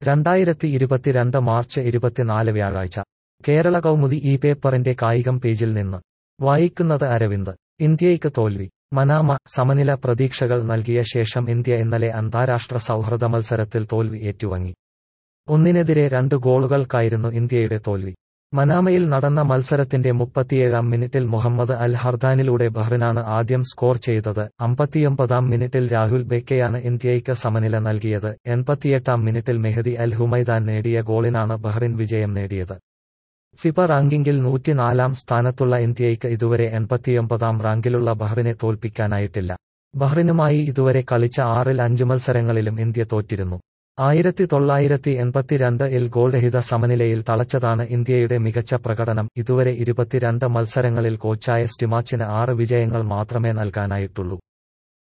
രണ്ടായിരത്തി ഇരുപത്തിരണ്ട് മാർച്ച് ഇരുപത്തിനാല് വ്യാഴാഴ്ച കേരള കൗമുദി ഈ പേപ്പറിന്റെ കായികം പേജിൽ നിന്ന് വായിക്കുന്നത് അരവിന്ദ് ഇന്ത്യയ്ക്ക് തോൽവി മനാമ സമനില പ്രതീക്ഷകൾ നൽകിയ ശേഷം ഇന്ത്യ ഇന്നലെ അന്താരാഷ്ട്ര സൗഹൃദ മത്സരത്തിൽ തോൽവി ഏറ്റുവാങ്ങി ഒന്നിനെതിരെ രണ്ട് ഗോളുകൾക്കായിരുന്നു ഇന്ത്യയുടെ തോൽവി മനാമയിൽ നടന്ന മത്സരത്തിന്റെ മുപ്പത്തിയേഴാം മിനിറ്റിൽ മുഹമ്മദ് അൽ ഹർദാനിലൂടെ ബഹ്റിനാണ് ആദ്യം സ്കോർ ചെയ്തത് അമ്പത്തിയൊമ്പതാം മിനിറ്റിൽ രാഹുൽ ബെക്കയാണ് ഇന്ത്യയ്ക്ക് സമനില നൽകിയത് എൺപത്തിയെട്ടാം മിനിറ്റിൽ മെഹദി അൽ ഹുമൈദാൻ നേടിയ ഗോളിനാണ് ബഹ്റിൻ വിജയം നേടിയത് ഫിഫ റാങ്കിങ്ങിൽ നൂറ്റിനാലാം സ്ഥാനത്തുള്ള ഇന്ത്യയ്ക്ക് ഇതുവരെ എൺപത്തിയൊമ്പതാം റാങ്കിലുള്ള ബഹ്റിനെ തോൽപ്പിക്കാനായിട്ടില്ല ബഹ്റിനുമായി ഇതുവരെ കളിച്ച ആറിൽ അഞ്ച് മത്സരങ്ങളിലും ഇന്ത്യ തോറ്റിരുന്നു ആയിരത്തി തൊള്ളായിരത്തി എൺപത്തിരണ്ട് ഇൽ ഗോൾരഹിത സമനിലയിൽ തളച്ചതാണ് ഇന്ത്യയുടെ മികച്ച പ്രകടനം ഇതുവരെ ഇരുപത്തിരണ്ട് മത്സരങ്ങളിൽ കോച്ചായ സ്റ്റിമാച്ചിന് ആറ് വിജയങ്ങൾ മാത്രമേ നൽകാനായിട്ടുള്ളൂ